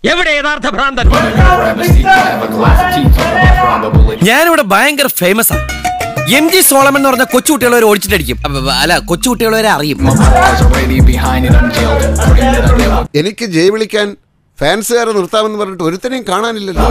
എവിടെ യഥാർത്ഥ ഭ്രാന്തൻ ഞാനിവിടെ ഭയങ്കര ഫേമസ് ആണ് എം ജി സോളമൻ എന്ന് പറഞ്ഞ കൊച്ചുകുട്ടികളെ ഓടിച്ചിട്ടടിക്കും അപ്പൊ, അല്ല കൊച്ചുകുട്ടികളെ അറിയും എനിക്ക് ജയ് വിളിക്കാൻ ഫാൻസുകാരെ നിർത്താമെന്ന് പറഞ്ഞിട്ട് ഒരുത്തനെയും കാണാനില്ലല്ലോ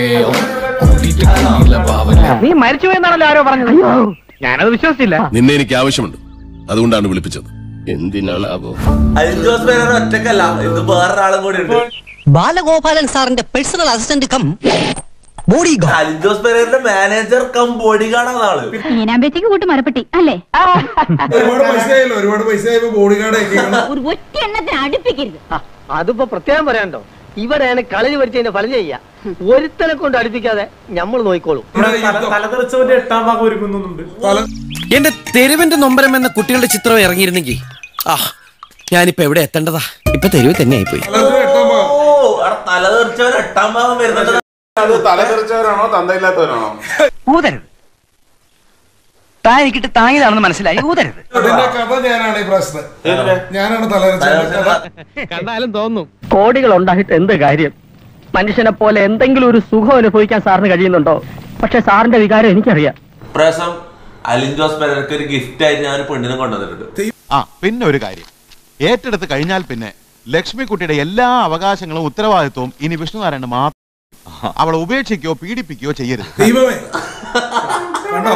നീ മരിച്ചു എന്നാണല്ലോ ആരോ പറഞ്ഞത് ഞാനത് വിശ്വസിച്ചില്ല നിന്നെ എനിക്ക് ആവശ്യമുണ്ട് അതുകൊണ്ടാണ് വിളിപ്പിച്ചത് എന്തിനാണാവോ അലിൻ ജോസ് പേരർ ഒറ്റക്കല്ല ഇത് വേറൊരാളും കൂടി ഉണ്ട് ബാലഗോപാലൻ സാറിന്റെ personal assistant cum body Alin Jose പേരറിന്റെ മാനേജർ കം ബോഡി ഗാർഡാണ് ആള് ഈനാമ്പേച്ചയ്ക്ക് കൂട്ട് മരപ്പെട്ടി അല്ലേ ഒരുപാട് പൈസ ആയല്ലോ ഒരുപാട് പൈസ ആയപ്പോ ബോഡി ഗാർഡ് ഒക്കെയാണ് ഒരു ഒറ്റ എണ്ണത്തിന് അടുപ്പിക്കരുത് അതിപ്പോ പ്രത്യേകം പറയാണ്ടോ ഇവിടെയാണ് കളരി പഠിച്ചതിന്റെ ഫലം ചെയ്യാ ഒരുത്തനെ കൊണ്ട് അടുപ്പിക്കാതെ നമ്മൾ നോക്കിക്കോളും തലതെറിച്ചവന്റെ എട്ടാം ഭാഗം ഒരുക്കുന്നുണ്ട് എന്റെ തെരുവിന്റെ നൊമ്പരം എന്ന കുട്ടികളുടെ ചിത്രം ഇറങ്ങിയിരുന്നെങ്കിൽ ആ ഞാനിപ്പോ എവിടെ എത്തേണ്ടതാ ഇപ്പൊ തെരുവ് തന്നെ ആയിപ്പോയി ഓ അവിടെ തലതെറിച്ചവൻ എട്ടാം ഭാഗം വരുന്നുണ്ട് അത് തലതെറിച്ചവരാണോ തന്തയില്ലാത്തവരാണോ ഊതരുത് താൻ എനിക്കിട്ട് താങ്ങിയതാണെന്ന് മനസ്സിലായി ഊതരുത് അതിന്റെ കഥ ഞാനാണ് ഈ പ്രശ്നം ഞാനാണ് തലതെറിച്ചവന്റെ കഥ കണ്ടാലും തോന്നും കോടികൾ ഉണ്ടായിട്ട് എന്ത് കാര്യം മനുഷ്യനെ പോലെ എന്തെങ്കിലും ഒരു സുഖം അനുഭവിക്കാൻ സാറിന് കഴിയുന്നുണ്ടോ പക്ഷെ സാറിന്റെ വികാരം എനിക്കറിയാം പ്രാവശ്യം അലിൻ ജോസ് പേരർക്ക് ഒരു ഗിഫ്റ്റ് ആയിട്ട് ഞാൻ ഒരു പെണ്ണിനെ കൊണ്ടുവന്നിട്ടുണ്ട് ആ പിന്നെ ഒരു കാര്യം ഏറ്റെടുത്ത് കഴിഞ്ഞാൽ പിന്നെ ലക്ഷ്മിക്കുട്ടിയുടെ എല്ലാ അവകാശങ്ങളും ഉത്തരവാദിത്വവും ഇനി വിഷ്ണുനാരായണൻ മാത്രം അവളെ ഉപേക്ഷിക്കുകയോ പീഡിപ്പിക്കുകയോ ചെയ്യരുത് ദൈവമേ കണ്ടോ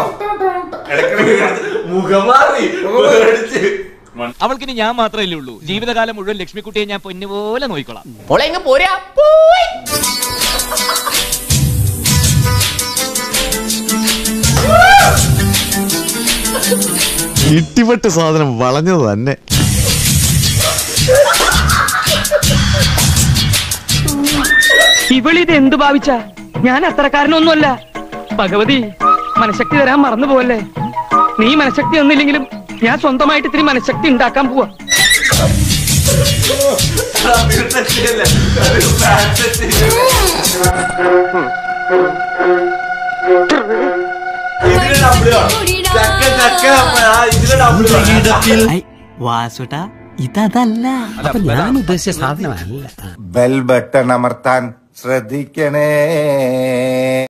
മുഖം മാറി പേടിച്ച് അവൾക്കിനി ഞാൻ മാത്രമല്ലേ ഉള്ളൂ ജീവിതകാലം മുഴുവൻ ലക്ഷ്മിക്കുട്ടിയെ ഞാൻ പൊന്നുപോലെ നോക്കിക്കോളാം ഇട്ടിപ്പെട്ട് സാധനം വളഞ്ഞത് തന്നെ ഇവളിത് എന്ത് ഭാവിച്ച ഞാൻ അത്രക്കാരനൊന്നുമല്ല ഭഗവതി മനഃശക്തി തരാൻ മറന്നു പോവല്ലേ നീ മനഃശക്തി ഒന്നില്ലെങ്കിലും ഞാൻ സ്വന്തമായിട്ട് ഇത്തിരി മനഃശക്തി ഉണ്ടാക്കാൻ പോവാ ഒരു തെറ്റിയല്ല. ഒരു bad തെറ്റ്. ഇതിന് double വേണം. ചക്ക, ചക്ക, ആ, ഇതിന് double വേണം. വാസുട്ട ഇതല്ല ഞാൻ ഉദ്ദേശിച്ച സാധനമല്ല ബെൽ ബട്ടൺ അമർത്താൻ ശ്രദ്ധിക്കണേ